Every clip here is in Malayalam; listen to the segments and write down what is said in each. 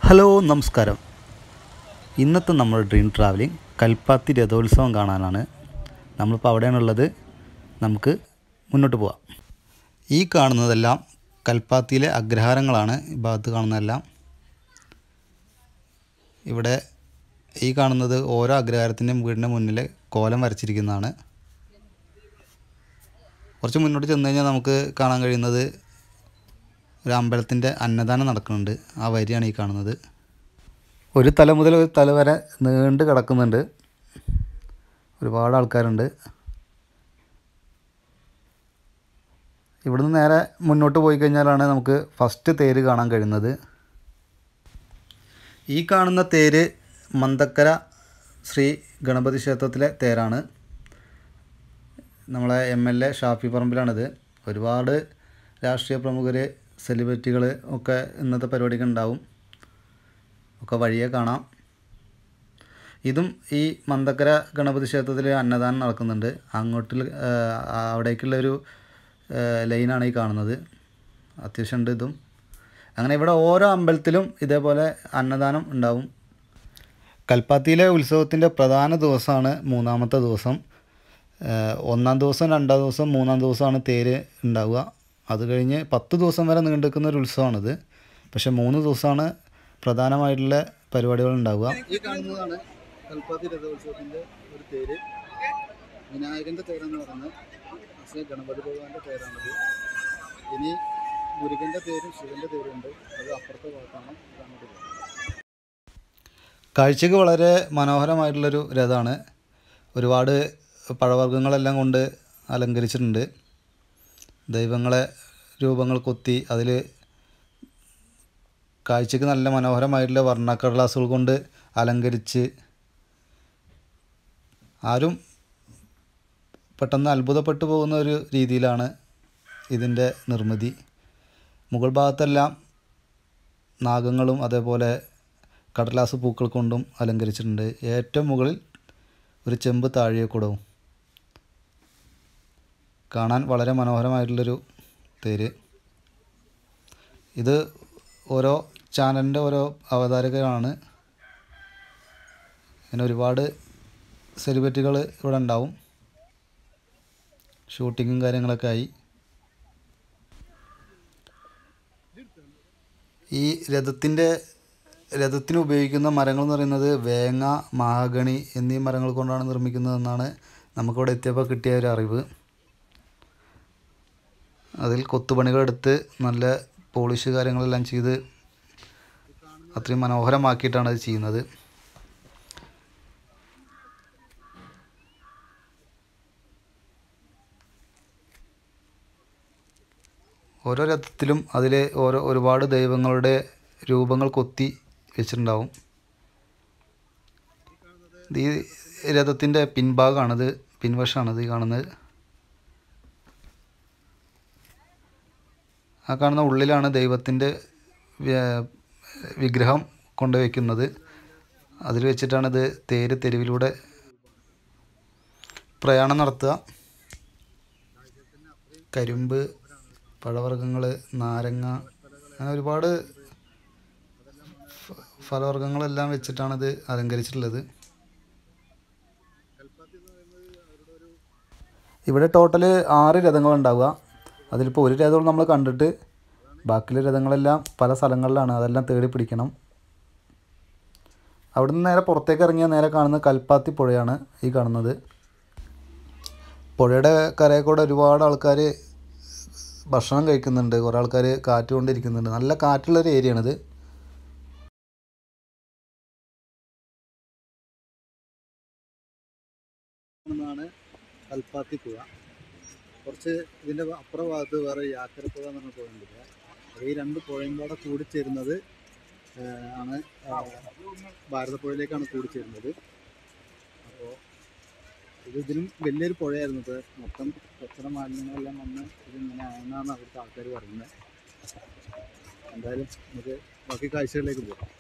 ഹലോ നമസ്കാരം ഇന്നത്തെ നമ്മുടെ ഡ്രീം ട്രാവലിംഗ് കൽപ്പാത്തി രഥോത്സവം കാണാനാണ് നമ്മളിപ്പോൾ അവിടെയാണുള്ളത് നമുക്ക് മുന്നോട്ട് പോവാം ഈ കാണുന്നതെല്ലാം കൽപ്പാത്തിയിലെ അഗ്രഹാരങ്ങളാണ് ഈ ഭാഗത്ത് കാണുന്നതെല്ലാം ഇവിടെ ഈ കാണുന്നത് ഓരോ അഗ്രഹാരത്തിൻ്റെയും വീടിൻ്റെ മുന്നിൽ കോലം വരച്ചിരിക്കുന്നതാണ് കുറച്ച് മുന്നോട്ട് ചെന്ന് കഴിഞ്ഞാൽ നമുക്ക് കാണാൻ കഴിയുന്നത് ഒരു അമ്പലത്തിൻ്റെ അന്നദാനം നടക്കുന്നുണ്ട് ആ വരിയാണ് ഈ കാണുന്നത് ഒരു തല മുതൽ ഒരു തല വരെ നീണ്ട് കിടക്കുന്നുണ്ട് ഒരുപാട് ആൾക്കാരുണ്ട് ഇവിടുന്ന് നേരെ മുന്നോട്ട് പോയി കഴിഞ്ഞാലാണ് നമുക്ക് ഫസ്റ്റ് തേര് കാണാൻ കഴിയുന്നത് ഈ കാണുന്ന തേര് മന്തക്കര ശ്രീ ഗണപതി ക്ഷേത്രത്തിലെ തേരാണ് നമ്മളെ എം എൽ എ ഷാഫി പറമ്പിലാണിത് ഒരുപാട് രാഷ്ട്രീയ പ്രമുഖർ സെലിബ്രിറ്റികൾ ഒക്കെ ഇന്നത്തെ പരിപാടിക്ക് ഉണ്ടാവും ഒക്കെ വഴിയെ കാണാം ഇതും ഈ മന്തക്കര ഗണപതി ക്ഷേത്രത്തിൽ അന്നദാനം നടക്കുന്നുണ്ട് അങ്ങോട്ടിൽ അവിടേക്കുള്ളൊരു ലൈനാണ് ഈ കാണുന്നത് അത്യാവശ്യം ഉണ്ട് ഇതും അങ്ങനെ ഇവിടെ ഓരോ അമ്പലത്തിലും ഇതേപോലെ അന്നദാനം ഉണ്ടാവും കൽപ്പാത്തിയിലെ ഉത്സവത്തിൻ്റെ പ്രധാന ദിവസമാണ് മൂന്നാമത്തെ ദിവസം ഏഹ് ഒന്നാം ദിവസം രണ്ടാം ദിവസം മൂന്നാം ദിവസമാണ് തേര് ഉണ്ടാവുക അത് കഴിഞ്ഞ് പത്ത് ദിവസം വരെ നീണ്ടു നിൽക്കുന്ന ഒരു ഉത്സവമാണിത് പക്ഷേ മൂന്ന് ദിവസമാണ് പ്രധാനമായിട്ടുള്ള പരിപാടികൾ ഉണ്ടാവുക ഈ കാണുന്നതാണ് കൽപ്പാത്തി രഥോത്സവത്തിന്റെ ഒരു തേര് വിനായകന്റെ തേരെന്ന് പറയുന്നത് പക്ഷേ ഗണപതി ഭഗവാന്റെ തേരാണിത് ഇനി മുരുകന്റെ തേരും ശിവന്റെ തേരും ഉണ്ട് അത് അപ്പുറത്തെ ഭാഗത്താണ് ഇത് അങ്ങോട്ട് പോകുന്നത് കാഴ്ചക്ക് വളരെ മനോഹരമായിട്ടുള്ളൊരു രഥമാണ് ഒരുപാട് പഴവർഗ്ഗങ്ങളെല്ലാം കൊണ്ട് അലങ്കരിച്ചിട്ടുണ്ട് ദൈവങ്ങളെ രൂപങ്ങൾ കൊത്തി അതിൽ കാഴ്ചക്ക് നല്ല മനോഹരമായിട്ടുള്ള വർണ്ണക്കടലാസുകൾ കൊണ്ട് അലങ്കരിച്ച് ആരും പെട്ടെന്ന് അത്ഭുതപ്പെട്ടു പോകുന്ന ഒരു രീതിയിലാണ് ഇതിൻ്റെ നിർമ്മിതി മുകൾ ഭാഗത്തെല്ലാം നാഗങ്ങളും അതേപോലെ കടലാസ് പൂക്കൾ കൊണ്ടും അലങ്കരിച്ചിട്ടുണ്ട് ഏറ്റവും മുകളിൽ ഒരു ചെമ്പ് താഴികക്കുടവും കാണാൻ വളരെ മനോഹരമായിട്ടുള്ളൊരു തേര് ഇത് ഓരോ ചാനലിൻ്റെ ഓരോ അവതാരകരാണ് അങ്ങനെ ഒരുപാട് സെലിബ്രിറ്റികൾ ഇവിടെ ഉണ്ടാവും ഷൂട്ടിങ്ങും കാര്യങ്ങളൊക്കെ ആയി ഈ രഥത്തിൻ്റെ രഥത്തിന് ഉപയോഗിക്കുന്ന മരങ്ങൾ എന്ന് പറയുന്നത് വേങ്ങ മഹാഗണി എന്നീ മരങ്ങൾ കൊണ്ടാണ് നിർമ്മിക്കുന്നതെന്നാണ് നമുക്കിവിടെ എത്തിയപ്പോൾ കിട്ടിയ ഒരു അറിവ് അതിൽ കൊത്തുപണികളെടുത്ത് നല്ല പോളിഷ് കാര്യങ്ങളെല്ലാം ചെയ്ത് അത്രയും മനോഹരമാക്കിയിട്ടാണ് അത് ചെയ്യുന്നത് ഓരോ രഥത്തിലും അതിൽ ഓരോ ഒരുപാട് ദൈവങ്ങളുടെ രൂപങ്ങൾ കൊത്തി വെച്ചിട്ടുണ്ടാവും ഇത് ഈ രഥത്തിൻ്റെ പിൻഭാഗമാണിത് പിൻവശമാണിത് ഈ കാണുന്നത് ആ കാണുന്ന ഉള്ളിലാണ് ദൈവത്തിൻ്റെ വ്യ- വിഗ്രഹം കൊണ്ടുവയ്ക്കുന്നത് അതിൽ വെച്ചിട്ടാണിത് തേര് തെരുവിലൂടെ പ്രയാണം നടത്തുക കരിമ്പ് പഴവർഗ്ഗങ്ങൾ നാരങ്ങ അങ്ങനെ ഒരുപാട് ഫ- ഫലവർഗ്ഗങ്ങളെല്ലാം വെച്ചിട്ടാണിത് അലങ്കരിച്ചിട്ടുള്ളത് ഇവിടെ ടോട്ടൽ ആറ് രഥങ്ങളുണ്ടാവുക അതിലിപ്പോൾ ഒരു രഥം നമ്മൾ കണ്ടിട്ട് ബാക്കിയുള്ള രഥങ്ങളെല്ലാം പല സ്ഥലങ്ങളിലാണ് അതെല്ലാം തേടി പിടിക്കണം അവിടുന്ന് നേരെ പുറത്തേക്ക് ഇറങ്ങിയാൽ നേരെ കാണുന്നത് കൽപ്പാത്തി പുഴയാണ് ഈ കാണുന്നത് പുഴയുടെ കരയിൽ കൂടെ ഒരുപാട് ആൾക്കാർ ഭക്ഷണം കഴിക്കുന്നുണ്ട് കുറേ ആൾക്കാർ കാറ്റ് കൊണ്ടിരിക്കുന്നുണ്ട് നല്ല കാറ്റുള്ളൊരു ഏരിയയാണിത് കാണുന്നതാണ് കൽപ്പാത്തി പുഴ കുറച്ച് ഇതിന്റെ അപ്പുറ ഭാഗത്ത് വേറെ യാക്കരപ്പുഴ എന്ന് പറഞ്ഞ പുഴയുണ്ട് അപ്പോൾ ഈ രണ്ട് പുഴയും കൂടെ കൂടിച്ചേരുന്നത് ഏഹ്, ആണ് ഏഹ്, ഭാരതപ്പുഴയിലേക്കാണ് കൂടിച്ചേരുന്നത് അപ്പോൾ ഇത് ഇതിലും വലിയൊരു പുഴയായിരുന്നു ഇത് മൊത്തം കച്ചറ മാലിന്യങ്ങളെല്ലാം വന്ന് ഇതിങ്ങനെ ആയെന്നാണ് അവിടുത്തെ ആൾക്കാർ പറയുന്നത് എന്തായാലും നമുക്ക് ബാക്കി കാഴ്ചകളിലേക്ക് പോകാം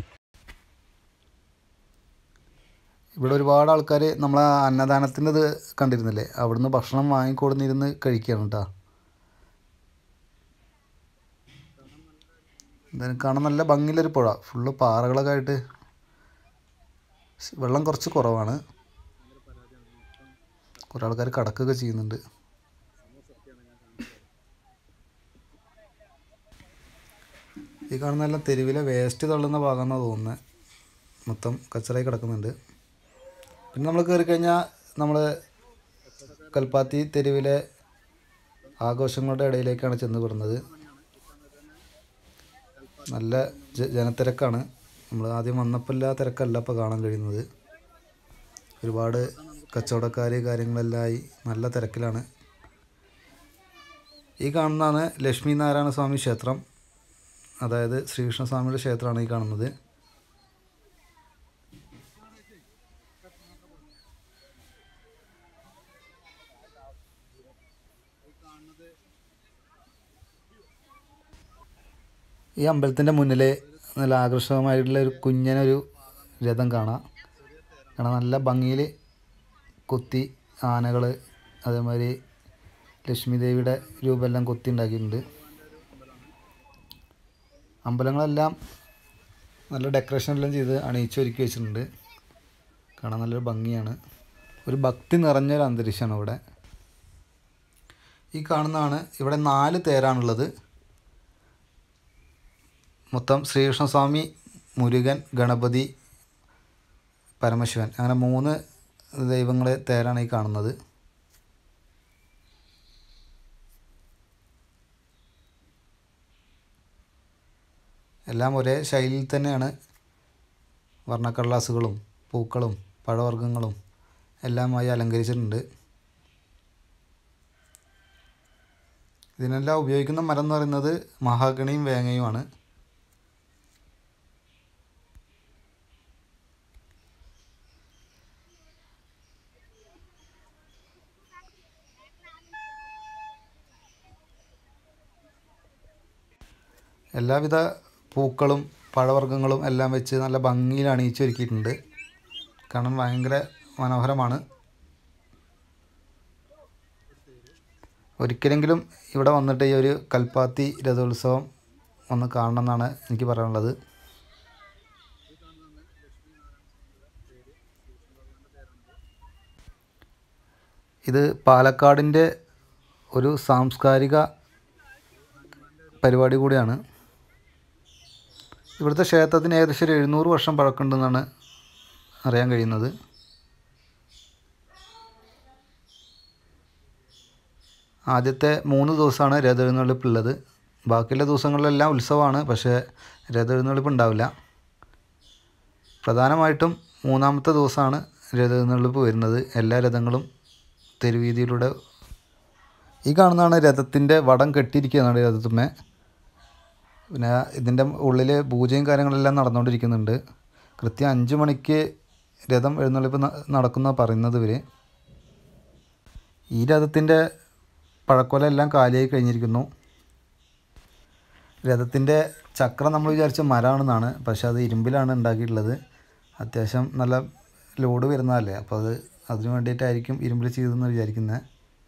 ഇവിടെ ഒരുപാട് ആൾക്കാർ നമ്മളെ അന്നദാനത്തിൻ്റെ ഇത് കണ്ടിരുന്നില്ലേ അവിടുന്ന് ഭക്ഷണം വാങ്ങിക്കൊടുന്നിരുന്ന് കഴിക്കുകയാണ് കേട്ടോ ഇതിന് കാണാൻ നല്ല ഭംഗിയുള്ളൊരു പുഴ ഫുള്ള് പാറകളൊക്കെ ആയിട്ട് സ് വെള്ളം കുറച്ച് കുറവാണ് കുറേ ആൾക്കാർ കടക്കുകയൊക്കെ ചെയ്യുന്നുണ്ട് ഈ കാണുന്ന എല്ലാം തെരുവിലെ വേസ്റ്റ് തള്ളുന്ന ഭാഗമെന്നാണ് തോന്നുന്നത് മൊത്തം കച്ചറായി കിടക്കുന്നുണ്ട് പിന്നെ നമ്മൾ കയറി കഴിഞ്ഞാൽ നമ്മൾ കൽപ്പാത്തി തെരുവിലെ ആഘോഷങ്ങളുടെ ഇടയിലേക്കാണ് ചെന്ന് പെടുന്നത് നല്ല ജ- ജനത്തിരക്കാണ് നമ്മൾ ആദ്യം വന്നപ്പോൾ ഇല്ലാ തിരക്കല്ല ഇപ്പോൾ കാണാൻ കഴിയുന്നത് ഒരുപാട് കച്ചവടക്കാർ കാര്യങ്ങളെല്ലാമായി നല്ല തിരക്കിലാണ് ഈ കാണുന്നതാണ് ലക്ഷ്മി നാരായണ സ്വാമി ക്ഷേത്രം അതായത് ശ്രീകൃഷ്ണസ്വാമിയുടെ ക്ഷേത്രമാണ് ഈ കാണുന്നത് ഈ അമ്പലത്തിൻ്റെ മുന്നിൽ നല്ല ആകർഷകമായിട്ടുള്ള ഒരു കുഞ്ഞനൊരു രഥം കാണാം കാരണം നല്ല ഭംഗിയിൽ കൊത്തി ആനകൾ അതേമാതിരി ലക്ഷ്മി ദേവിയുടെ രൂപമെല്ലാം കൊത്തി ഉണ്ടാക്കിയിട്ടുണ്ട് അമ്പലങ്ങളെല്ലാം നല്ല ഡെക്കറേഷൻ എല്ലാം ചെയ്ത് അണിയിച്ചൊരുക്കി വെച്ചിട്ടുണ്ട് കാണാൻ നല്ലൊരു ഭംഗിയാണ് ഒരു ഭക്തി നിറഞ്ഞൊരു അന്തരീക്ഷമാണ് ഇവിടെ ഈ കാണുന്നതാണ് ഇവിടെ നാല് തേരാണുള്ളത് മൊത്തം ശ്രീകൃഷ്ണസ്വാമി മുരുകൻ ഗണപതി പരമശിവൻ അങ്ങനെ മൂന്ന് ദൈവങ്ങളെ തേരാണ് ഈ കാണുന്നത് എല്ലാം ഒരേ ശൈലിയിൽ തന്നെയാണ് വർണ്ണക്കടലാസുകളും പൂക്കളും പഴവർഗ്ഗങ്ങളും എല്ലാമായി അലങ്കരിച്ചിട്ടുണ്ട് ഇതിനെല്ലാം ഉപയോഗിക്കുന്ന മരം എന്ന് പറയുന്നത് മഹാഗണിയും വേങ്ങയുമാണ് എല്ലാവിധ പൂക്കളും പഴവർഗ്ഗങ്ങളും എല്ലാം വെച്ച് നല്ല ഭംഗിയിൽ അണിയിച്ചൊരുക്കിയിട്ടുണ്ട് കാണാൻ ഭയങ്കര മനോഹരമാണ് ഒരിക്കലെങ്കിലും ഇവിടെ വന്നിട്ട് ഈ ഒരു കൽപ്പാത്തി രഥോത്സവം ഒന്ന് കാണണം എന്നാണ് എനിക്ക് പറയാനുള്ളത് ഇത് പാലക്കാടിൻ്റെ ഒരു സാംസ്കാരിക പരിപാടി കൂടിയാണ് ഇവിടുത്തെ ക്ഷേത്രത്തിന് ഏകദേശം ഒരു എഴുന്നൂറ് വർഷം പഴക്കമുണ്ടെന്നാണ് അറിയാൻ കഴിയുന്നത് ആദ്യത്തെ മൂന്ന് ദിവസമാണ് രഥെഴുന്നള്ളിപ്പുള്ളത് ബാക്കിയുള്ള ദിവസങ്ങളിലെല്ലാം ഉത്സവമാണ് പക്ഷേ രഥെഴുന്നള്ളിപ്പ് ഉണ്ടാവില്ല പ്രധാനമായിട്ടും മൂന്നാമത്തെ ദിവസമാണ് രഥെഴുന്നള്ളിപ്പ് വരുന്നത് എല്ലാ രഥങ്ങളും തെരുവീതിയിലൂടെ ഈ കാണുന്നതാണ് രഥത്തിൻ്റെ വടം കെട്ടിയിരിക്കുന്നതാണ് രഥത്തുമ്മേ പിന്നെ ഇതിൻ്റെ ഉള്ളിൽ പൂജയും കാര്യങ്ങളെല്ലാം നടന്നുകൊണ്ടിരിക്കുന്നുണ്ട് കൃത്യം അഞ്ച് മണിക്ക് രഥം എഴുന്നള്ളിപ്പ് ന- നടക്കുന്ന പറയുന്നത് ഇവർ ഈ രഥത്തിൻ്റെ പഴക്കൊല എല്ലാം കാലിയായി കഴിഞ്ഞിരിക്കുന്നു രഥത്തിൻ്റെ ചക്രം നമ്മൾ വിചാരിച്ച മരമാണെന്നാണ് പക്ഷെ അത് ഇരുമ്പിലാണ് ഉണ്ടാക്കിയിട്ടുള്ളത് അത്യാവശ്യം നല്ല ലോഡ് വരുന്നതല്ലേ അപ്പോൾ അത് അതിന് വേണ്ടിയിട്ടായിരിക്കും ഇരുമ്പിൽ ചെയ്തതെന്ന് വിചാരിക്കുന്നത്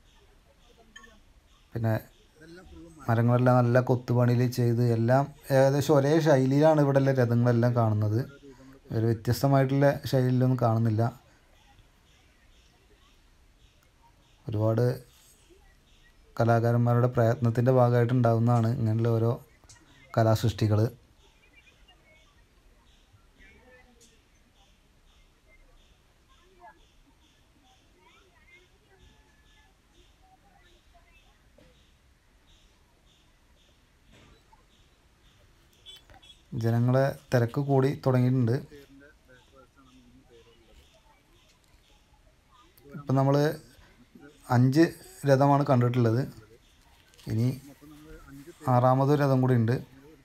പിന്നെ മരങ്ങളെല്ലാം നല്ല കൊത്തുപണിയിൽ ചെയ്ത് എല്ലാം ഏകദേശം ഒരേ ശൈലിയിലാണ് ഇവിടെ ഉള്ള രഥങ്ങളെല്ലാം കാണുന്നത് ഒരു വ്യത്യസ്തമായിട്ടുള്ള ശൈലിയിലൊന്നും കാണുന്നില്ല ഒരുപാട് കലാകാരന്മാരുടെ പ്രയത്നത്തിൻ്റെ ഭാഗമായിട്ടുണ്ടാകുന്നതാണ് ഇങ്ങനെയുള്ള ഓരോ കലാസൃഷ്ടികൾ ജനങ്ങളെ തിരക്ക് കൂടി തുടങ്ങിയിട്ടുണ്ട് ഇപ്പം നമ്മൾ അഞ്ച് രഥമാണ് കണ്ടിട്ടുള്ളത് ഇനി ആറാമതൊരു രഥം കൂടി ഉണ്ട്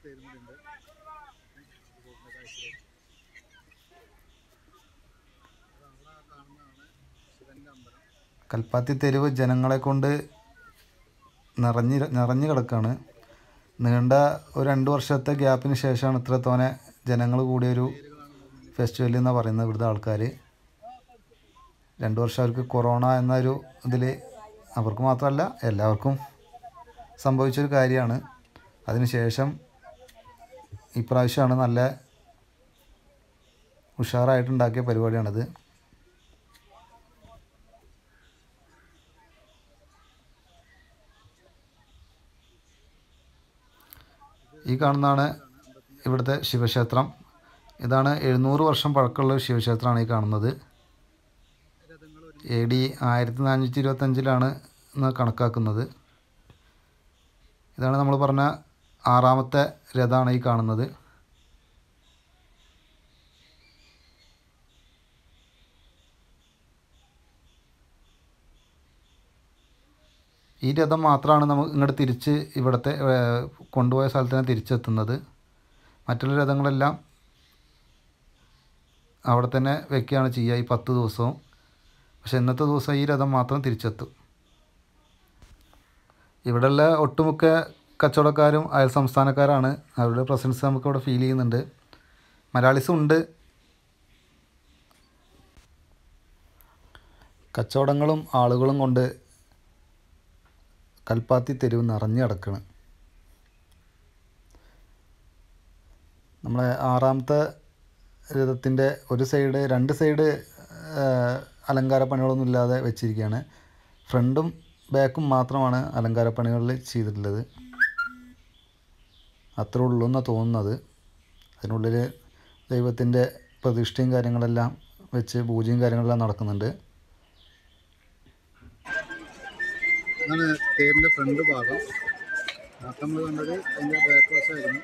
കൽപ്പാത്തി തെരുവ് ജനങ്ങളെ കൊണ്ട് നിറഞ്ഞ് നിറഞ്ഞു കിടക്കുകയാണ് നീണ്ട ഒരു രണ്ട് വർഷത്തെ ഗ്യാപ്പിന് ശേഷമാണ് ഇത്ര തോനെ ജനങ്ങൾ കൂടിയൊരു ഫെസ്റ്റിവൽ എന്നാണ് പറയുന്നത് ഇവിടുത്തെ ആൾക്കാർ രണ്ട് വർഷം അവർക്ക് കൊറോണ എന്നൊരു ഇതിൽ അവർക്ക് മാത്രമല്ല എല്ലാവർക്കും സംഭവിച്ചൊരു കാര്യമാണ് അതിനുശേഷം ഇപ്രാവശ്യമാണ് നല്ല ഉഷാറായിട്ടുണ്ടാക്കിയ പരിപാടിയാണിത് ഈ കാണുന്നതാണ് ഇവിടുത്തെ ശിവക്ഷേത്രം ഇതാണ് എഴുന്നൂറ് വർഷം പഴക്കമുള്ള ഒരു ശിവക്ഷേത്രമാണ് ഈ കാണുന്നത് എ ഡി ആയിരത്തി നാനൂറ്റി ഇരുപത്തഞ്ചിലാണ് ഇന്ന് കണക്കാക്കുന്നത് ഇതാണ് നമ്മൾ പറഞ്ഞ ആറാമത്തെ രഥമാണ് ഈ കാണുന്നത് ഈ രഥം മാത്രമാണ് നമുക്ക് ഇങ്ങോട്ട് തിരിച്ച് ഇവിടുത്തെ ഏഹ്, കൊണ്ടുപോയ സ്ഥലത്ത് തന്നെ തിരിച്ചെത്തുന്നത് മറ്റുള്ള രഥങ്ങളെല്ലാം അവിടെ തന്നെ വെക്കുകയാണ് ചെയ്യുക ഈ പത്ത് ദിവസവും പക്ഷെ ഇന്നത്തെ ദിവസം ഈ രഥം മാത്രം തിരിച്ചെത്തും ഇവിടെയുള്ള ഒട്ടുമുക്ക കച്ചവടക്കാരും അയൽ സംസ്ഥാനക്കാരാണ് അവരുടെ പ്രസൻസ് നമുക്ക് ഇവിടെ ഫീൽ ചെയ്യുന്നുണ്ട് മലയാളീസും ഉണ്ട് കച്ചവടങ്ങളും ആളുകളും കൊണ്ട് കൽപ്പാത്തി തെരുവ് നിറഞ്ഞു കിടക്കണം നമ്മളെ ആറാമത്തെ രഥത്തിൻ്റെ ഒരു സൈഡ് രണ്ട് സൈഡ് അലങ്കാര പണികളൊന്നും ഇല്ലാതെ വെച്ചിരിക്കുകയാണ് ഫ്രണ്ടും ബാക്കും മാത്രമാണ് അലങ്കാര പണികളിൽ ചെയ്തിട്ടുള്ളത് അത്രേ ഉള്ളൂ എന്നാണ് തോന്നുന്നത് അതിനുള്ളിൽ ദൈവത്തിൻ്റെ പ്രതിഷ്ഠയും കാര്യങ്ങളെല്ലാം വെച്ച് പൂജയും കാര്യങ്ങളെല്ലാം നടക്കുന്നുണ്ട് ഇതാണ് തേരിൻ്റെ ഫ്രണ്ട് ഭാഗം നേരത്തെ നമ്മൾ കണ്ടത് അതിൻ്റെ ബാക്ക് വശമായിരുന്നു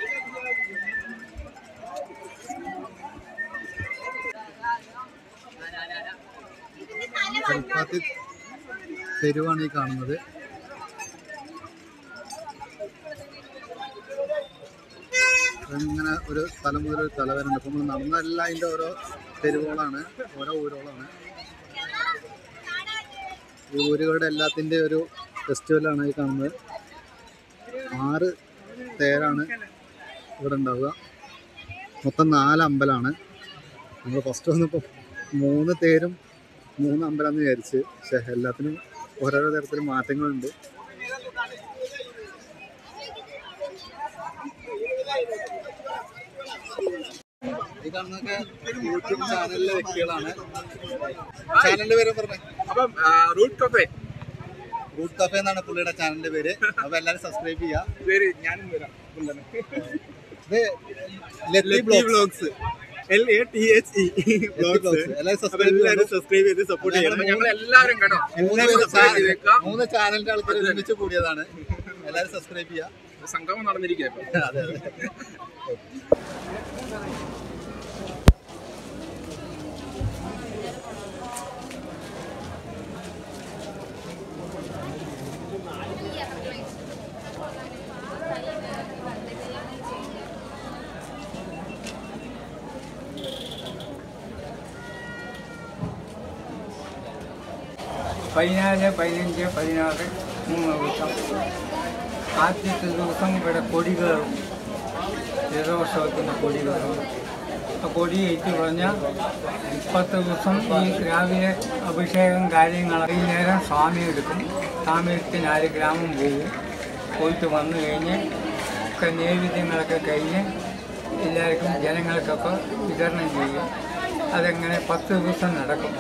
കൽപ്പാത്തി തെരുവാണ് ഈ കാണുന്നത് ഇങ്ങനെ ഒരു സ്ഥലം മുതൽ ഒരു തല വരെ ഉണ്ട് അപ്പോൾ നമ്മൾ നടന്നല്ല അതിൻ്റെ ഓരോ തെരുവുകളാണ് ഓരോ ഊരുകളാണ് ഈ ഊരുകളുടെ എല്ലാത്തിൻ്റെ ഒരു ഫെസ്റ്റിവലാണ് ഈ കാണുന്നത് ആറ് തേരാണ് ഇവിടെ ഉണ്ടാവുക മൊത്തം നാല് അമ്പലമാണ് നമ്മൾ ഫസ്റ്റ് വന്നപ്പോൾ മൂന്ന് തേരും മൂന്ന് അമ്പലം എന്ന് വിചാരിച്ച് പക്ഷേ എല്ലാത്തിനും ഓരോരോ തരത്തിൽ മാറ്റങ്ങളുണ്ട് ഈ കാണുന്നതൊക്കെ യൂട്യൂബ് ചാനലിലെ വ്യക്തികളാണ് ചാനലിന്റെ പേര് പറഞ്ഞേ അപ്പം റൂട്ട് കഫേ റൂട്ട് കഫേ എന്നാണ് പുള്ളിയുടെ ചാനലിന്റെ പേര് അപ്പൊ എല്ലാരും സബ്സ്ക്രൈബ് ചെയ്യാം പേര് ഞാനും വരാം കൊണ്ടുവരാം. ഇത് Lathi Lathi blogs vlogs L A T H E vlogs എല്ലാരും അപ്പൊ സബ്സ്ക്രൈബ് എല്ലാവരും സബ്സ്ക്രൈബ് ചെയ്ത് സപ്പോർട്ട് ചെയ്യണം ഞങ്ങൾ എല്ലാവരും കേട്ടോ എല്ലാവരും സബ്സ്ക്രൈബ് ചെയ്തേക്കാം മൂന്ന് ചാനലിന്റെ ആൾക്കാർ ഒരുമിച്ച് കൂടിയതാണ് എല്ലാരും സബ്സ്ക്രൈബ് ചെയ്യാം സംഗമം നടന്നിരിക്കുക ഇപ്പൊ അതെ അതെ പതിനാല് പതിനഞ്ച് പതിനാറ് മൂന്ന് ദിവസം ആദ്യത്തെ ദിവസം ഇവിടെ കൊടി കയറും രഥോത്സവത്തിൻ്റെ കൊടി കയറും ആ കൊടി ഏറ്റു പറഞ്ഞാൽ പത്ത് ദിവസം ഈ രാവിലെ അഭിഷേകം കാര്യങ്ങൾ ഈ നേരം സ്വാമി എടുക്കും സ്വാമി എടുത്ത് നാല് ഗ്രാമം പോകും പോയിട്ട് വന്നു കഴിഞ്ഞ് ഒക്കെ നൈവേദ്യങ്ങളൊക്കെ കഴിഞ്ഞ് എല്ലാവർക്കും ജനങ്ങൾക്കൊക്കെ വിതരണം ചെയ്യും അതെങ്ങനെ പത്ത് ദിവസം നടക്കും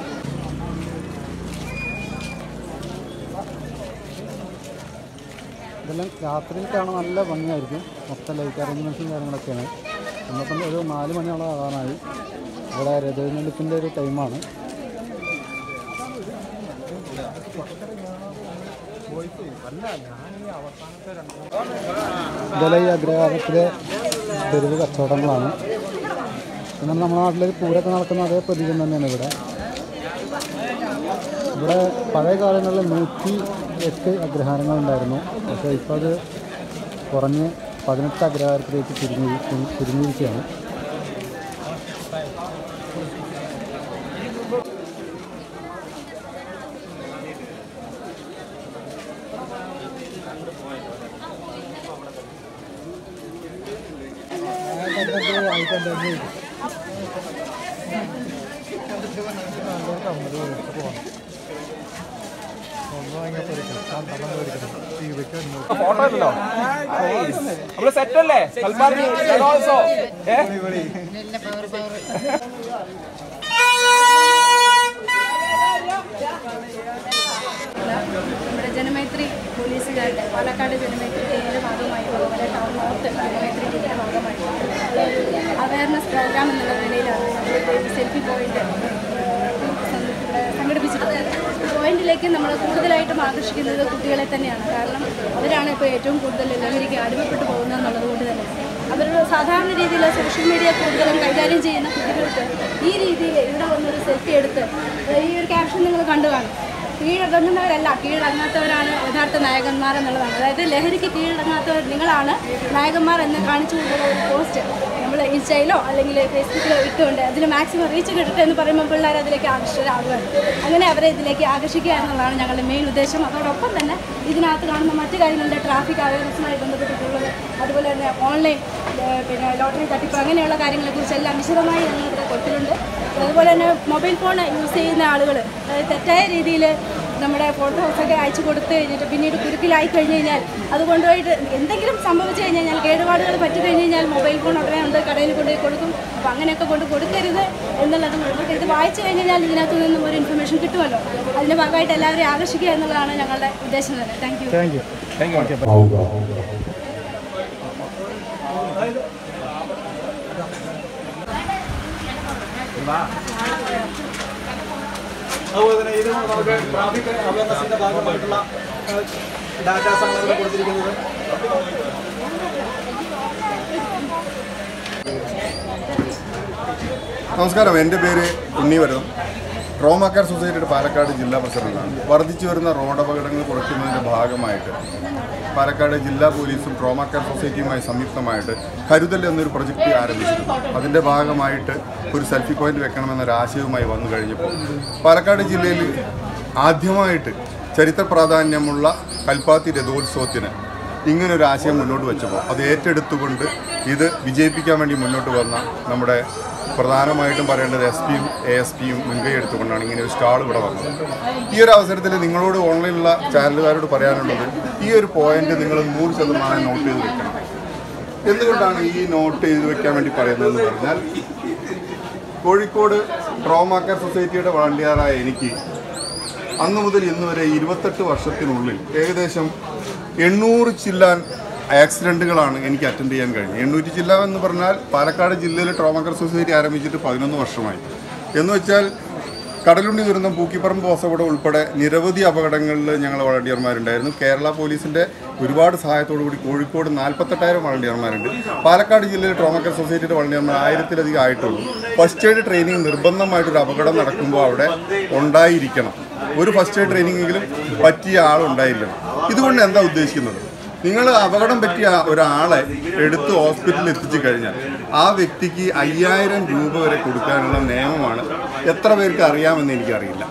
ഇതെല്ലാം രാത്രിയിൽ കാണാൻ നല്ല ഭംഗിയായിരിക്കും മൊത്തം ലൈറ്റ് അറേഞ്ച്മെൻറ്റ്സും കാര്യങ്ങളൊക്കെയാണ് ഇന്നിപ്പം ഒരു നാല് മണിയോളം ആകാനായി ഇവിടെ രഥമെടുപ്പിൻ്റെ ഒരു ടൈമാണ് ഇതെല്ലാം ഈ അഗ്രഹാരത്തിലെ തെരുവ് കച്ചവടങ്ങളാണ് എന്നാൽ നമ്മുടെ നാട്ടിൽ പൂരൊക്കെ നടക്കുന്ന അതേ പ്രതീകം തന്നെയാണ് ഇവിടെ ഇവിടെ പഴയ കാലങ്ങളിൽ നൂറ്റി എട്ട് അഗ്രഹാരങ്ങളുണ്ടായിരുന്നു പക്ഷേ ഇപ്പോൾ അത് കുറഞ്ഞ് പതിനെട്ട് അഗ്രഹാരത്തിലേക്ക് ചുരുങ്ങി ചുരുങ്ങിയിരിക്കുകയാണ് ഫോട്ടോ ഉണ്ടല്ലോ നമ്മള് സെറ്റ് അല്ലേ കൽപ്പാത്തി ജലോത്സവം ഏ നമ്മുടെ ജനമൈത്രി പോലീസുകാരുടെ പാലക്കാട് ജനമൈത്രി ടീമിൻ്റെ ഭാഗമായി അതുപോലെ ടൗൺ നോർത്ത് ജനമൈത്രി ടീമിൻ്റെ ഭാഗമായി അവയർനെസ് പ്രോഗ്രാം എന്നുള്ള നിലയിലാണ് നമ്മൾ സെൽഫി പോയിന്റ് ഇവിടെ സംഘടിപ്പിച്ചിട്ടുള്ളത് പോയിന്റിലേക്ക് നമ്മൾ കൂടുതലായിട്ടും ആകർഷിക്കുന്നത് കുട്ടികളെ തന്നെയാണ് കാരണം അവരാണ് ഇപ്പോൾ ഏറ്റവും കൂടുതൽ ലഹരിക്ക് അടിമപ്പെട്ടു പോകുന്നത് എന്നുള്ളത് കൊണ്ട് തന്നെ അവരുടെ സാധാരണ രീതിയിൽ സോഷ്യൽ മീഡിയ കൂടുതലും കൈകാര്യം ചെയ്യുന്ന കുട്ടികൾക്ക് ഈ രീതിയിൽ ഇവിടെ വന്നൊരു സെൽഫി എടുത്ത് ഈ ഒരു ക്യാപ്ഷൻ നിങ്ങൾ കണ്ടു കാണും കീഴടങ്ങുന്നവരല്ല കീഴടങ്ങാത്തവരാണ് യഥാർത്ഥ നായകന്മാർ എന്നുള്ളതാണ് അതായത് ലഹരിക്ക് കീഴടങ്ങാത്തവർ നിങ്ങളാണ് നായകന്മാർ എന്ന് കാണിച്ചുകൊണ്ടുള്ള ഒരു പോസ്റ്റ് നമ്മൾ ഇൻസ്റ്റയിലോ അല്ലെങ്കിൽ ഫേസ്ബുക്കിലോ ഇട്ടുകൊണ്ട് അതിന് മാക്സിമം റീച്ച് കിട്ടട്ടെ എന്ന് പറയുമ്പോൾ പിള്ളേർ അതിലേക്ക് ആകർഷകരാകുകയാണ് അങ്ങനെ അവരെ ഇതിലേക്ക് ആകർഷിക്കുക എന്നുള്ളതാണ് ഞങ്ങളുടെ മെയിൻ ഉദ്ദേശം അതോടൊപ്പം തന്നെ ഇതിനകത്ത് കാണുന്ന മറ്റു കാര്യങ്ങളുടെ ട്രാഫിക് അവയർനെസ്സുമായി ബന്ധപ്പെട്ടിട്ടുള്ളത് അതുപോലെ തന്നെ ഓൺലൈൻ പിന്നെ ലോട്ടറി തട്ടിപ്പ് അങ്ങനെയുള്ള കാര്യങ്ങളെക്കുറിച്ചെല്ലാം വിശദമായി ഞങ്ങൾ ഇവിടെ കൊടുത്തിട്ടുണ്ട് അതുപോലെ തന്നെ മൊബൈൽ ഫോൺ യൂസ് ചെയ്യുന്ന ആളുകൾ അതായത് തെറ്റായ രീതിയിൽ നമ്മുടെ ഫോട്ടോസൊക്കെ അയച്ചു കൊടുത്തു കഴിഞ്ഞിട്ട് പിന്നീട് കുരുക്കിലായി കഴിഞ്ഞ് കഴിഞ്ഞാൽ അത് കൊണ്ടുപോയിട്ട് എന്തെങ്കിലും സംഭവിച്ചു കഴിഞ്ഞ് കഴിഞ്ഞാൽ കേടുപാടുകൾ പറ്റി കഴിഞ്ഞ് കഴിഞ്ഞാൽ മൊബൈൽ ഫോൺ ഉടനെ ഉണ്ട് കടയിൽ കൊണ്ടുപോയി കൊടുക്കും അപ്പോൾ അങ്ങനെയൊക്കെ കൊണ്ട് കൊടുക്കരുത് എന്നുള്ളത് നമുക്ക് ഇത് വായിച്ചു കഴിഞ്ഞ് കഴിഞ്ഞാൽ ഇതിനകത്ത് നിന്നും ഒരു ഇൻഫർമേഷൻ കിട്ടുമല്ലോ അതിൻ്റെ ഭാഗമായിട്ട് എല്ലാവരെയും ആകർഷിക്കുക എന്നുള്ളതാണ് ഞങ്ങളുടെ ഉദ്ദേശം തന്നെ താങ്ക് യു അതുപോലെ തന്നെ ഇത് നമുക്ക് ട്രാഫിക് അവയർനെസിന്റെ ഭാഗമായിട്ടുള്ള ഡാറ്റാസ് ആണ് ഇവിടെ കൊടുത്തിരിക്കുന്നത് നമസ്കാരം എൻ്റെ പേര് ഉണ്ണിവരതം ട്രോമാക്കാർ സൊസൈറ്റിയുടെ പാലക്കാട് ജില്ലാ പ്രസിഡന്റാണ് വർദ്ധിച്ചു വരുന്ന റോഡ് അപകടങ്ങൾ കുറയ്ക്കുന്നതിൻ്റെ ഭാഗമായിട്ട് പാലക്കാട് ജില്ലാ പോലീസും ട്രോമാക്കാർ സൊസൈറ്റിയുമായി സംയുക്തമായിട്ട് കരുതൽ എന്നൊരു പ്രൊജക്റ്റ് ആരംഭിച്ചിരുന്നു അതിൻ്റെ ഭാഗമായിട്ട് ഒരു സെൽഫി പോയിന്റ് വെക്കണമെന്നൊരു ആശയവുമായി വന്നു കഴിഞ്ഞപ്പോൾ പാലക്കാട് ജില്ലയിൽ ആദ്യമായിട്ട് ചരിത്ര പ്രാധാന്യമുള്ള കൽപ്പാത്തി രഥോത്സവത്തിന് ഇങ്ങനൊരു ആശയം മുന്നോട്ട് വെച്ചപ്പോൾ അത് ഏറ്റെടുത്തുകൊണ്ട് ഇത് വിജയിപ്പിക്കാൻ വേണ്ടി മുന്നോട്ട് വന്ന നമ്മുടെ പ്രധാനമായിട്ടും പറയേണ്ടത് എസ് പിയും എ എസ് പിയും മുൻകൈ എടുത്തുകൊണ്ടാണ് ഇങ്ങനെ ഒരു സ്റ്റാൾ ഇവിടെ വന്നത് ഈ ഒരു അവസരത്തിൽ നിങ്ങളോട് ഓൺലൈനിലുള്ള ചാനലുകാരോട് പറയാനുള്ളത് ഈ ഒരു പോയിന്റ് നിങ്ങൾ നൂറ് ശതമാനം നോട്ട് ചെയ്ത് വെക്കണം എന്തുകൊണ്ടാണ് ഈ നോട്ട് ചെയ്ത് വെക്കാൻ വേണ്ടി പറയുന്നതെന്ന് പറഞ്ഞാൽ കോഴിക്കോട് ട്രോമാക്കർ സൊസൈറ്റിയുടെ വളണ്ടിയറായ എനിക്ക് അന്ന് മുതൽ ഇന്ന് വരെ ഇരുപത്തെട്ട് വർഷത്തിനുള്ളിൽ ഏകദേശം എണ്ണൂറ് ചില്ലാൻ ആക്സിഡൻറ്റുകളാണ് എനിക്ക് അറ്റൻഡ് ചെയ്യാൻ കഴിഞ്ഞത് എണ്ണൂറ്റി ചില്ല എന്ന് പറഞ്ഞാൽ പാലക്കാട് ജില്ലയിൽ ട്രോമക്കർ സൊസൈറ്റി ആരംഭിച്ചിട്ട് പതിനൊന്ന് വർഷമായി എന്ന് വെച്ചാൽ കടലുണ്ടി ദുരന്തം പൂക്കിപ്പറമ്പ് ബോസവിടെ ഉൾപ്പെടെ നിരവധി അപകടങ്ങളിൽ ഞങ്ങൾ വളണ്ടിയർമാരുണ്ടായിരുന്നു കേരള പോലീസിൻ്റെ ഒരുപാട് സഹായത്തോടു കൂടി കോഴിക്കോട് നാൽപ്പത്തെട്ടായിരം വളണ്ടിയർമാരുണ്ട് പാലക്കാട് ജില്ലയിൽ ട്രോമക്കർ സൊസൈറ്റിയുടെ വളണ്ടിയർമാർ ആയിരത്തിലധികം ആയിട്ടുള്ളൂ ഫസ്റ്റ് എയ്ഡ് ട്രെയിനിങ് നിർബന്ധമായിട്ടൊരു അപകടം നടക്കുമ്പോൾ അവിടെ ഉണ്ടായിരിക്കണം ഒരു ഫസ്റ്റ് എയ്ഡ് ട്രെയിനിങ്ങെങ്കിലും പറ്റിയ ആളുണ്ടായിരിക്കണം ഇതുകൊണ്ട് എന്താ ഉദ്ദേശിക്കുന്നത് നിങ്ങൾ അപകടം പറ്റിയ ഒരാളെ എടുത്ത് ഹോസ്പിറ്റലിൽ എത്തിച്ചു കഴിഞ്ഞാൽ ആ വ്യക്തിക്ക് അയ്യായിരം രൂപ വരെ കൊടുക്കാനുള്ള നിയമമാണ് എത്ര പേർക്ക് അറിയാമെന്ന് എനിക്കറിയില്ല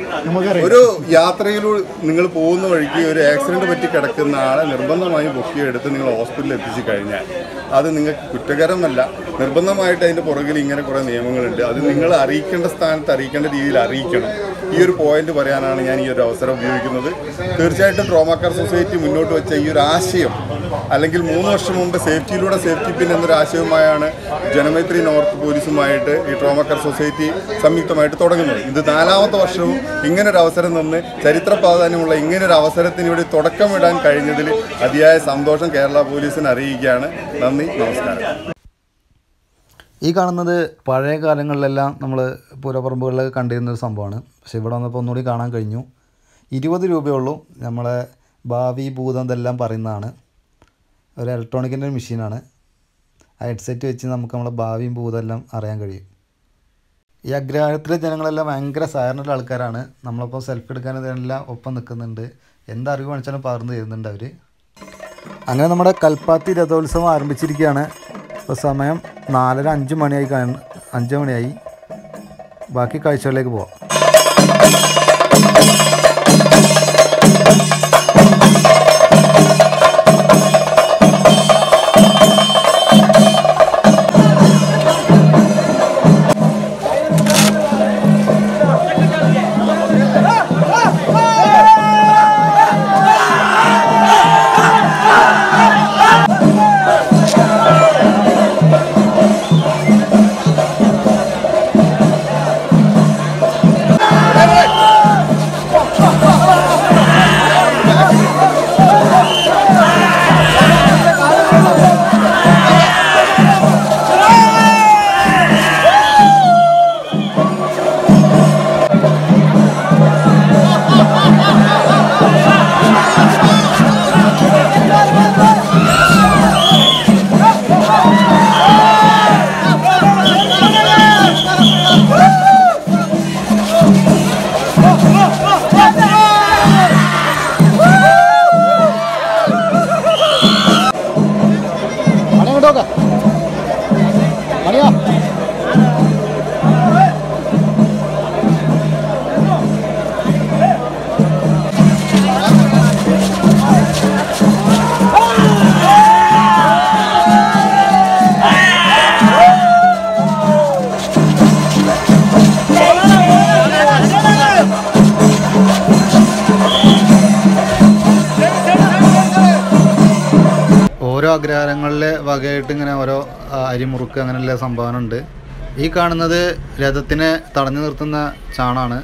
ഒരു യാത്രയിലൂടെ നിങ്ങൾ പോകുന്ന വഴിക്ക് ഒരു ആക്സിഡന്റ് പറ്റി കിടക്കുന്ന ആളെ നിർബന്ധമായും പൊക്കിയെടുത്ത് നിങ്ങൾ ഹോസ്പിറ്റലിൽ എത്തിച്ചു കഴിഞ്ഞാൽ അത് നിങ്ങൾക്ക് കുറ്റകരമല്ല നിർബന്ധമായിട്ട് അതിൻ്റെ പുറകിൽ ഇങ്ങനെ കുറേ നിയമങ്ങളുണ്ട് അത് നിങ്ങൾ അറിയിക്കേണ്ട സ്ഥാനത്ത് അറിയിക്കേണ്ട രീതിയിൽ അറിയിക്കണം ഈ ഒരു പോയിന്റ് പറയാനാണ് ഞാൻ ഈ ഒരു അവസരം ഉപയോഗിക്കുന്നത് തീർച്ചയായിട്ടും ട്രോമാക്കാർ സൊസൈറ്റി മുന്നോട്ട് വെച്ച ഈ ഒരു ആശയം അല്ലെങ്കിൽ മൂന്ന് വർഷം മുമ്പ് സേഫ്റ്റിയിലൂടെ സേഫ്റ്റി പിൻ എന്നൊരു ആശയവുമായാണ് ജനമൈത്രി നോർത്ത് പോലീസുമായിട്ട് ഈ ട്രോമാക്കാർ സൊസൈറ്റി സംയുക്തമായിട്ട് തുടങ്ങുന്നത് ഇത് നാലാമത്തെ വർഷവും ഇങ്ങനൊരു അവസരം നിന്ന് ചരിത്ര പ്രാധാന്യമുള്ള ഇങ്ങനൊരു അവസരത്തിന് ഇവിടെ തുടക്കമിടാൻ കഴിഞ്ഞതിൽ അതിയായ സന്തോഷം കേരള പോലീസിനെ അറിയിക്കുകയാണ് നന്ദി നമസ്കാരം ഈ കാണുന്നത് പഴയ കാലങ്ങളിലെല്ലാം നമ്മൾ പൂരപ്പറമ്പുകളിൽ കണ്ടിരുന്ന ഒരു സംഭവമാണ് പക്ഷേ ഇവിടെ വന്നപ്പോൾ ഒന്നുകൂടി കാണാൻ കഴിഞ്ഞു ഇരുപത് രൂപയുള്ളൂ നമ്മളെ ഭാവി ഭൂതം ഇതെല്ലാം പറയുന്നതാണ് ഒരു ഇലക്ട്രോണിക്കിൻ്റെ ഒരു മെഷീനാണ് ആ ഹെഡ്സെറ്റ് വെച്ച് നമുക്ക് നമ്മളെ ഭാവിയും ഭൂതം എല്ലാം അറിയാൻ കഴിയും ഈ അഗ്രഹാരത്തിലെ ജനങ്ങളെല്ലാം ഭയങ്കര സഹകരണമുള്ള ആൾക്കാരാണ് നമ്മളിപ്പോൾ സെൽഫി എടുക്കാൻ ഇതിനെല്ലാം ഒപ്പം നിൽക്കുന്നുണ്ട് എന്തറിവ് കാണിച്ചാലും പകർന്നു തരുന്നുണ്ട് അവർ അങ്ങനെ നമ്മുടെ കൽപ്പാത്തി രഥോത്സവം ആരംഭിച്ചിരിക്കുകയാണ് ഇപ്പോൾ സമയം നാലര അഞ്ച് മണിയായി കാണ അഞ്ച് മണിയായി ബാക്കി കാഴ്ചകളിലേക്ക് പോവാം ഓരോ അഗ്രഹാരങ്ങളിലെ വകയായിട്ട് ഇങ്ങനെ ഓരോ ആ, അരിമുറുക്ക് അങ്ങനെയുള്ള സംഭാവന ഉണ്ട് ഈ കാണുന്നത് രഥത്തിനെ തടഞ്ഞു നിർത്തുന്ന ചാണാണ്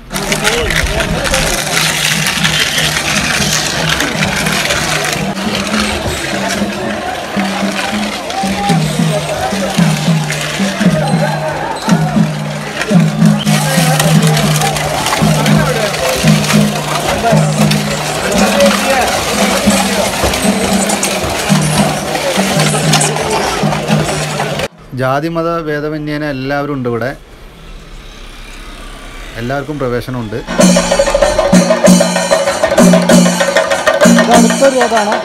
ജാതി മത ഭേദമന്യേന എല്ലാവരും ഉണ്ട് ഇവിടെ എല്ലാവർക്കും പ്രവേശനമുണ്ട് അടുത്തൊരു രഥമാണ്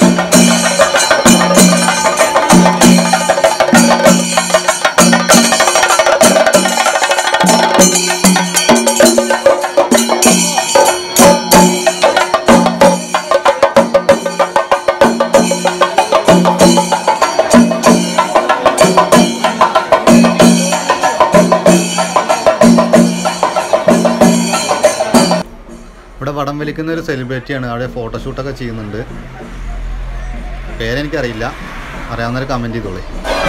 ഇവിടെ വടം വലിക്കുന്ന ഒരു സെലിബ്രിറ്റിയാണ് അവിടെ ഫോട്ടോഷൂട്ടൊക്കെ ചെയ്യുന്നുണ്ട് പേരെനിക്കറിയില്ല അറിയാവുന്നവർ കമൻറ്റ് ചെയ്തോളേ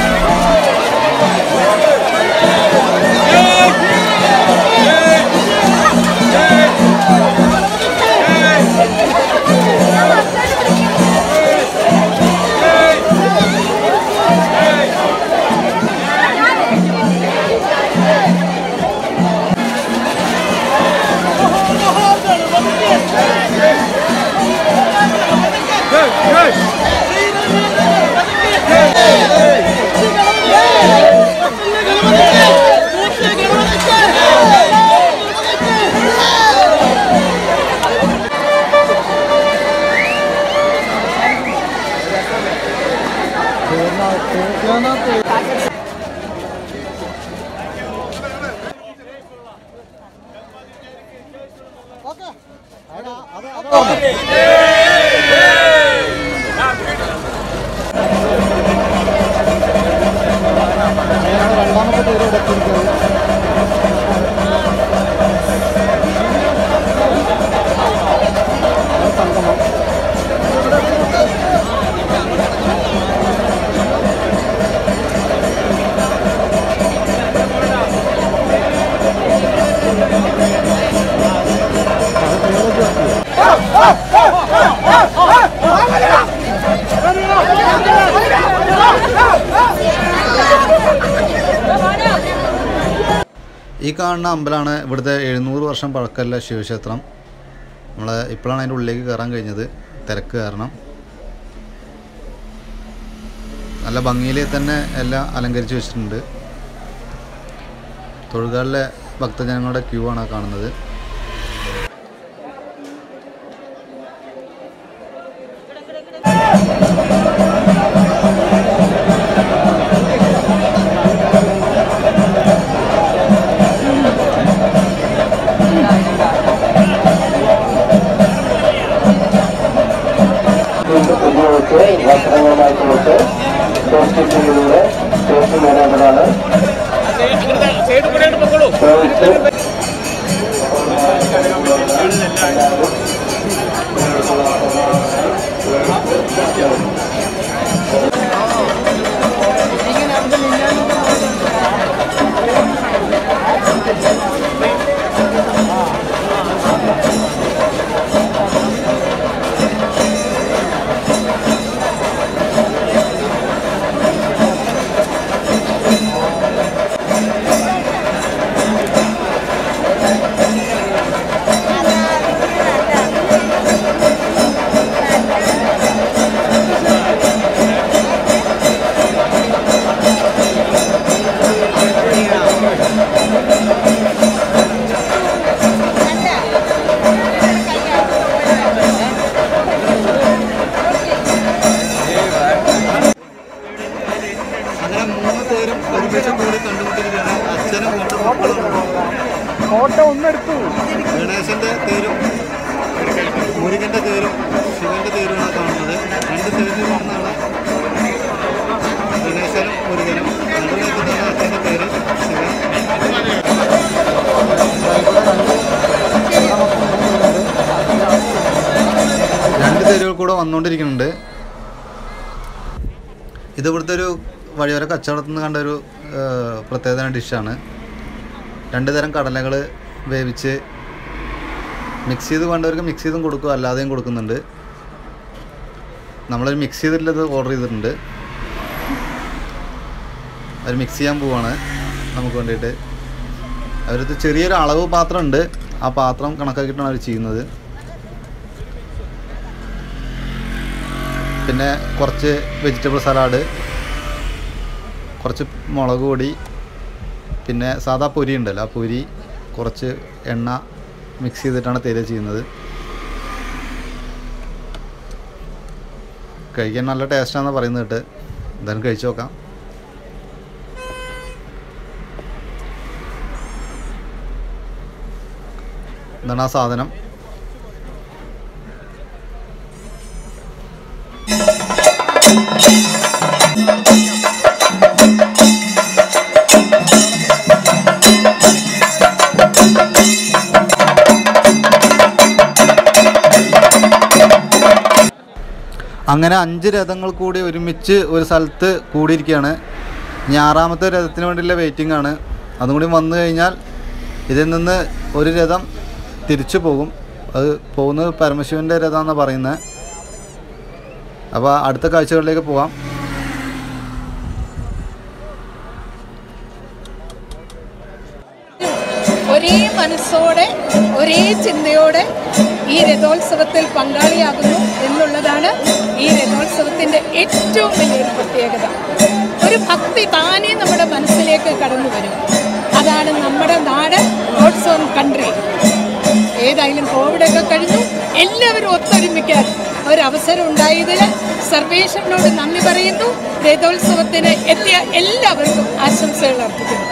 രണ്ടാമത്തെ പേര് എടുത്തിരിക്കുന്നത് സംഗമം ഈ കാണുന്ന അമ്പലമാണ് ഇവിടുത്തെ എഴുന്നൂറ് വർഷം പഴക്കമുള്ള ശിവക്ഷേത്രം നമ്മൾ ഇപ്പോഴാണ് അതിൻ്റെ ഉള്ളിലേക്ക് കയറാൻ കഴിഞ്ഞത് തിരക്ക് കാരണം നല്ല ഭംഗിയിൽ തന്നെ എല്ലാം അലങ്കരിച്ച് വെച്ചിട്ടുണ്ട് തൊഴുകാലിലെ ഭക്തജനങ്ങളുടെ ക്യൂ ആണ് ആ കാണുന്നത് ഉപയോഗിച്ച് വസ്ത്രങ്ങളുമായി കുറിച്ച് സോഷ്യലിലൂടെ സോഷ്യൽ നേടേണ്ടതാണ് ഉപയോഗിച്ച് അങ്ങനെ മൂന്ന് പേരും ഒരുമിച്ച് കൂടി കണ്ടുമുട്ടിയിരിക്കുകയാണ് അച്ഛനും രണ്ട് മക്കളുമാണ് ഫോട്ടോ ഒന്നെടുത്തു ഗണേശന്റെ തേരും മുരുകന്റെ തേരും ശിവന്റെ തേരുമാണ് കാണുന്നത് രണ്ട് സൈഡിൽ നിന്നാണ് ഗണേശനും മുരുകനും നടുവിൽ നിൽക്കുന്നതാണ് അച്ഛന്റെ പേര് ശിവൻ രണ്ട് തെരുവുകൾ കൂടെ വന്നുകൊണ്ടിരിക്കുന്നുണ്ട് ഇത് ഇവിടുത്തെ ഒരു വഴിയോര കച്ചവടത്തിൽ നിന്ന് കണ്ട ഒരു ഏഹ്, പ്രത്യേകതര ഡിഷാണ് രണ്ട് തരം കടലകൾ വേവിച്ച് മിക്സ് ചെയ്ത് വേണ്ടവർക്ക് മിക്സ് ചെയ്തും കൊടുക്കും അല്ലാതെയും കൊടുക്കുന്നുണ്ട് നമ്മളൊരു മിക്സ് ചെയ്തിട്ടുള്ളത് ഓർഡർ ചെയ്തിട്ടുണ്ട് അവർ മിക്സ് ചെയ്യാൻ പോവാണ് നമുക്ക് വേണ്ടിയിട്ട് അവരത് ചെറിയൊരു അളവ് പാത്രം ഉണ്ട് ആ പാത്രം കണക്കാക്കിയിട്ടാണ് അവർ ചെയ്യുന്നത് പിന്നെ കുറച്ച് വെജിറ്റബിൾ സലാഡ് കുറച്ച് മുളക് പൊടി പിന്നെ സാദാ പൊരി ഉണ്ടല്ലോ ആ പൊരി കുറച്ച് എണ്ണ മിക്സ് ചെയ്തിട്ടാണ് തേയില ചെയ്യുന്നത് കഴിക്കാൻ നല്ല ടേസ്റ്റാണെന്ന് പറയുന്നത് കേട്ട് എന്തായാലും കഴിച്ചു നോക്കാം ഇതാണ് ആ സാധനം അങ്ങനെ അഞ്ച് രഥങ്ങൾ കൂടി ഒരുമിച്ച് ഒരു സ്ഥലത്ത് കൂടിയിരിക്കുകയാണ് ഇനി ആറാമത്തെ രഥത്തിന് വേണ്ടിയുള്ള വെയിറ്റിംഗ് ആണ് അതും കൂടി വന്നു കഴിഞ്ഞാൽ ഇതിൽ നിന്ന് ഒരു രഥം തിരിച്ചു പോകും അത് പോകുന്നത് പരമശിവൻ്റെ രഥമെന്നാണ് പറയുന്നത് അപ്പോൾ അടുത്ത കാഴ്ചകളിലേക്ക് പോവാം ഒരേ മനസ്സോടെ ഒരേ ചിന്തയോടെ ഈ രഥോത്സവത്തിൽ പങ്കാളിയാകുന്നു എന്നുള്ളതാണ് ഈ രഥോത്സവത്തിൻ്റെ ഏറ്റവും വലിയൊരു പ്രത്യേകത ഒരു ഭക്തി താനേ നമ്മുടെ മനസ്സിലേക്ക് കടന്നു വരും അതാണ് നമ്മുടെ നാട് ഗോഡ്സ് ഓൺ കൺട്രി ഏതായാലും കോവിഡൊക്കെ കഴിഞ്ഞു എല്ലാവരും ഒത്തൊരുമിക്കാൻ ഒരവസരം ഉണ്ടായതിൽ സർവേശ്വരനോട് നന്ദി പറയുന്നു രഥോത്സവത്തിന് എത്തിയ എല്ലാവർക്കും ആശംസകൾ അർപ്പിക്കുന്നു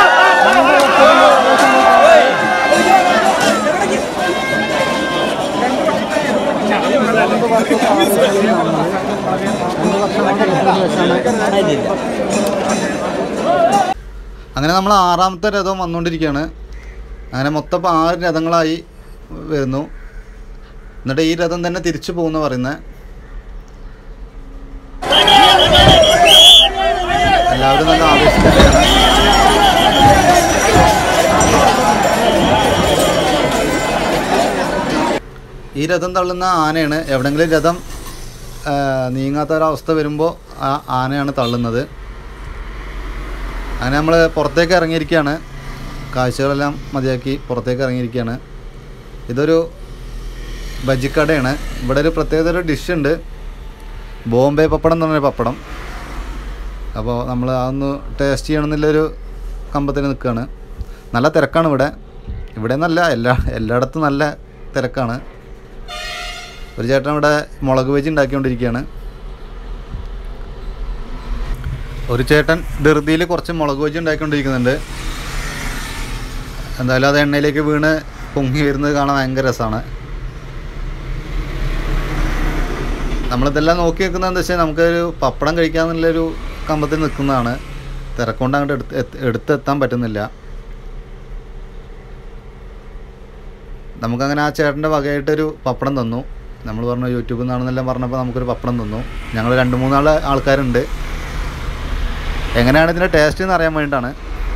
അങ്ങനെ നമ്മൾ ആറാമത്തെ രഥം വന്നുകൊണ്ടിരിക്കുകയാണ് അങ്ങനെ മൊത്തം ഇപ്പോൾ ആറ് രഥങ്ങളായി വരുന്നു എന്നിട്ട് ഈ രഥം തന്നെ തിരിച്ചു പോകുന്ന പറയുന്നത് എല്ലാവരും നല്ല ആവേശത്തിലാണ് ഈ രഥം തള്ളുന്ന ആനയാണ് എവിടെങ്കിലും രഥം ആ, നീങ്ങാത്ത ഒരവസ്ഥ വരുമ്പോൾ ആ ആനയാണ് തള്ളുന്നത് അങ്ങനെ നമ്മൾ പുറത്തേക്ക് ഇറങ്ങിയിരിക്കുകയാണ് കാഴ്ചകളെല്ലാം മതിയാക്കി പുറത്തേക്ക് ഇറങ്ങിയിരിക്കുകയാണ് ഇതൊരു ബജിക്കടയാണ് ഇവിടെ ഒരു പ്രത്യേകത ഒരു ഡിഷ് ഉണ്ട് ബോംബെ പപ്പടം എന്ന് പറഞ്ഞൊരു പപ്പടം അപ്പോൾ നമ്മൾ അതൊന്ന് ടേസ്റ്റ് ചെയ്യണമെന്നുള്ളൊരു കമ്പത്തിൽ നിൽക്കുകയാണ് നല്ല തിരക്കാണ് ഇവിടെ ഇവിടെ നല്ല എല്ലാ എല്ലായിടത്തും നല്ല തിരക്കാണ് ഒരു ചേട്ടൻ ഇവിടെ മുളക് വെജ് ഉണ്ടാക്കിക്കൊണ്ടിരിക്കുകയാണ് ഒരു ചേട്ടൻ ധൃതിയിൽ കുറച്ച് മുളക് വെജ് ഉണ്ടാക്കിക്കൊണ്ടിരിക്കുന്നുണ്ട് എന്തായാലും അത് എണ്ണയിലേക്ക് വീണ് പൊങ്ങി വരുന്നത് കാണാൻ ഭയങ്കര രസമാണ് നമ്മളിതെല്ലാം നോക്കി നിൽക്കുന്നത് എന്താ വെച്ചാൽ നമുക്കൊരു പപ്പടം കഴിക്കാന്നുള്ളൊരു കമ്പത്തിൽ നിൽക്കുന്നതാണ് തിരക്കൊണ്ട് അങ്ങോട്ട് എടുത്ത് എത്ത് എടുത്തെത്താൻ പറ്റുന്നില്ല നമുക്കങ്ങനെ ആ ചേട്ടൻ്റെ വകയായിട്ടൊരു പപ്പടം തന്നു നമ്മൾ പറഞ്ഞു യൂട്യൂബിൽ നിന്നാണെന്നെല്ലാം പറഞ്ഞപ്പോൾ നമുക്കൊരു പപ്പടം തന്നു ഞങ്ങൾ രണ്ട് മൂന്നാൾ ആൾക്കാരുണ്ട് എങ്ങനെയാണ് ഇതിൻ്റെ ടേസ്റ്റ് എന്ന് അറിയാൻ വേണ്ടിയിട്ടാണ്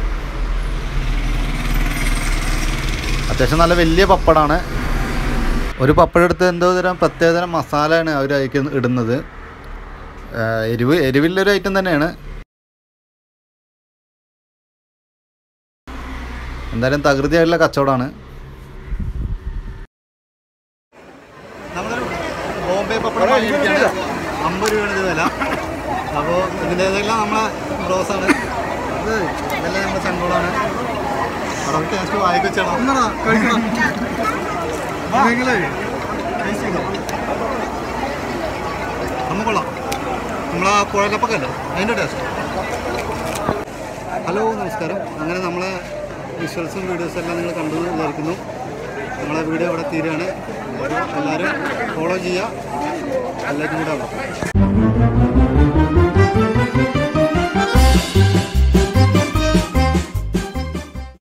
അത്യാവശ്യം നല്ല വലിയ പപ്പടമാണ് ഒരു പപ്പടം എടുത്ത് എന്തോ തരം പ്രത്യേകതരം മസാലയാണ് അവർ അതിലേക്ക് ഇടുന്നത് ആ, എരിവ് എരിവില്ലൊരു ഐറ്റം തന്നെയാണ് എന്തായാലും തകൃതിയായിട്ടുള്ള കച്ചവടമാണ് നമ്മളൊരു ബോംബെ പപ്പടം വാങ്ങിയിരിക്കുകയാണ് അമ്പത് രൂപയാണ് ഇത് വില അപ്പോൾ ഇതിൻ്റെ ഇതെല്ലാം നമ്മളെ ബ്രോസാണ് ഇത് ഇതെല്ലാം നമ്മുടെ ചങ്കോളാണ് അവിടെ ടേസ്റ്റ് വായിക്ക് വെച്ചാണ് നമ്മൾ കൊള്ളാം നമ്മളാ കുഴലപ്പൊക്കെ അല്ലേ അതിൻ്റെ ടേസ്റ്റ് ഹലോ നമസ്കാരം അങ്ങനെ നമ്മളെ വിഷ്വൽസും വീഡിയോസും എല്ലാം നിങ്ങൾ കണ്ടു എന്ന് വിചാരിക്കുന്നു നമ്മളെ വീഡിയോ ഇവിടെ തീരുകയാണ് അപ്പോൾ എല്ലാവരും ഫോളോ ചെയ്യുക എല്ലാവർക്കും കൂടെ ആവാം